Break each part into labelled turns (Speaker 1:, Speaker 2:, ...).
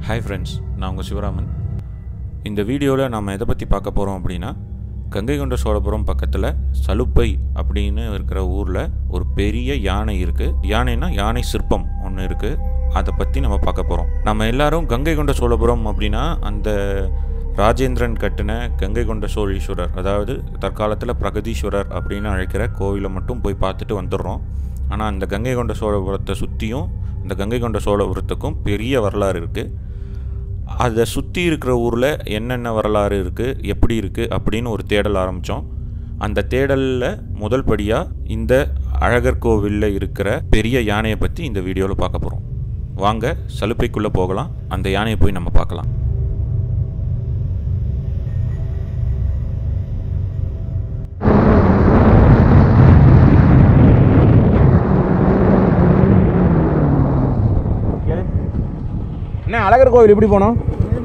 Speaker 1: hi friends நான் உங்கள் சிவராமன் இந்த வீடியோவில் நாம் எதை பற்றி பார்க்க போகிறோம் அப்படின்னா கங்கை கொண்ட சோழபுரம் பக்கத்தில் சலுப்பை அப்படின்னு இருக்கிற ஊரில் ஒரு பெரிய யானை இருக்குது யானைனா யானை சிற்பம் ஒன்று இருக்குது அதை பற்றி நம்ம பார்க்க போகிறோம் நம்ம எல்லாரும் கங்கை கொண்ட சோழபுரம் அப்படின்னா அந்த ராஜேந்திரன் கட்டின கங்கை கொண்ட சோழீஸ்வரர் அதாவது தற்காலத்தில் பிரகதீஸ்வரர் அப்படின்னு அழைக்கிற கோவிலை மட்டும் போய் பார்த்துட்டு வந்துடுறோம் ஆனால் அந்த கங்கை கொண்ட சோழபுரத்தை சுற்றியும் இந்த கங்கை கொண்ட சோழபுரத்துக்கும் பெரிய வரலாறு இருக்குது அதை சுற்றி இருக்கிற ஊரில் என்னென்ன வரலாறு இருக்குது எப்படி இருக்குது அப்படின்னு ஒரு தேடல் ஆரம்பித்தோம் அந்த தேடலில் முதல் படியாக இந்த அழகர் கோவிலில் இருக்கிற பெரிய யானையை பற்றி இந்த வீடியோவில் பார்க்க போகிறோம் வாங்க சலுப்பைக்குள்ளே போகலாம் அந்த யானையை போய் நம்ம பார்க்கலாம்
Speaker 2: என்ன அழகர் கோவில் எப்படி போனோம்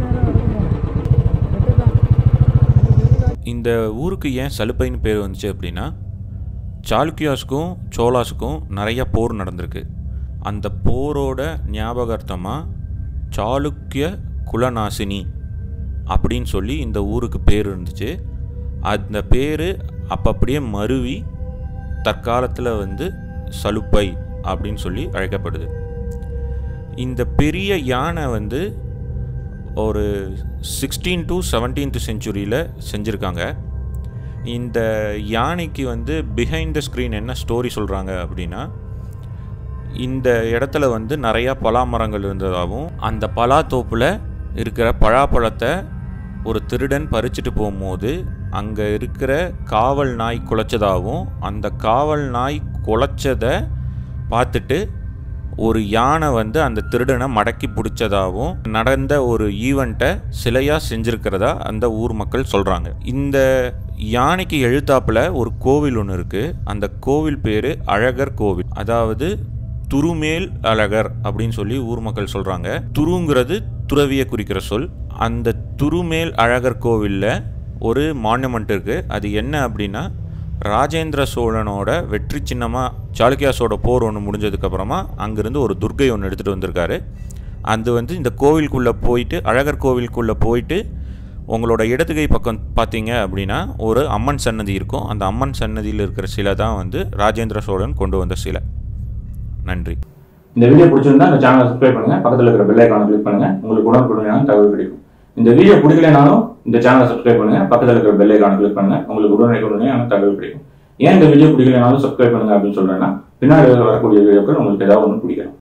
Speaker 1: இந்த ஊருக்கு ஏன் சலுப்பைன்னு பேர் வந்துச்சு அப்படின்னா சாளுக்கியாஸுக்கும் சோலாஸுக்கும் நிறைய போர் நடந்திருக்கு அந்த போரோட ஞாபகார்த்தமாக சாளுக்கிய குலநாசினி அப்படின்னு சொல்லி இந்த ஊருக்கு பேர் இருந்துச்சு அந்த பேர் அப்போ அப்படியே மருவி தற்காலத்தில் வந்து சலுப்பை அப்படின்னு சொல்லி அழைக்கப்படுது இந்த பெரிய யானை வந்து ஒரு சிக்ஸ்டீன் டு செவன்டீன்த் செஞ்சுரியில் செஞ்சுருக்காங்க இந்த யானைக்கு வந்து பிஹைண்ட் த ஸ்க்ரீன் என்ன ஸ்டோரி சொல்கிறாங்க அப்படின்னா இந்த இடத்துல வந்து நிறையா பலாமரங்கள் இருந்ததாகவும் அந்த பலாத்தோப்பில் இருக்கிற பழாப்பழத்தை ஒரு திருடன் பறிச்சுட்டு போகும்போது அங்கே இருக்கிற காவல் நாய் குலைச்சதாகவும் அந்த காவல் நாய் குலைச்சதை பார்த்துட்டு ஒரு யானை வந்து அந்த திருடனை மடக்கி பிடிச்சதாகவும் நடந்த ஒரு ஈவெண்ட்டை சிலையாக செஞ்சுருக்கிறதா அந்த ஊர் மக்கள் சொல்கிறாங்க இந்த யானைக்கு எழுத்தாப்பில் ஒரு கோவில் ஒன்று இருக்குது அந்த கோவில் பேர் அழகர் கோவில் அதாவது துருமேல் அழகர் அப்படின்னு சொல்லி ஊர் மக்கள் சொல்கிறாங்க துருங்கிறது துறவியை குறிக்கிற சொல் அந்த துருமேல் அழகர் கோவிலில் ஒரு மானுமெண்ட் இருக்குது அது என்ன அப்படின்னா ராஜேந்திர சோழனோட வெற்றி சின்னமாக சாளுக்கியாஸோட போர் ஒன்று முடிஞ்சதுக்கப்புறமா அங்கேருந்து ஒரு துர்கை ஒன்று எடுத்துகிட்டு வந்திருக்காரு அது வந்து இந்த கோவிலுக்குள்ளே போயிட்டு அழகர் கோவிலுக்குள்ளே போயிட்டு உங்களோட இடதுகை பக்கம் பார்த்தீங்க அப்படின்னா ஒரு அம்மன் சன்னதி இருக்கும் அந்த அம்மன் சன்னதியில் இருக்கிற சிலை தான் வந்து ராஜேந்திர சோழன் கொண்டு வந்த சிலை நன்றி
Speaker 3: இந்த வீடியோ பிடிச்சிருந்தா இந்த சேனலை சப்ஸ்கிரைப் பண்ணுங்க பக்கத்துல இருக்கிற பெல் ஐக்கானை கிளிக் பண்ணுங்க உங்களுக்கு உடனுக்குடனான தகவல் கிடைக்கும் இந்த வீடியோ பிடிக்கலைனாலும் இந்த சேனலை சப்ஸ்கிரைப் பண்ணுங்க பக்கத்துல இருக்கிற பெல் ஐக்கானை கிளிக் பண்ணுங்க உங்களுக்கு உடனுக்குடனான தகவல் கிடைக்கும் ஏன் இந்த வீடியோ பிடிக்கலைனாலும் சப்ஸ்கிரைப் பண்ணுங்க அப்படின்னு சொல்றேன்னா பின்னாடி வரக்கூடிய வீடியோக்கள் உங்களுக்கு ஏதாவது ஒன்று பிடிக்கணும்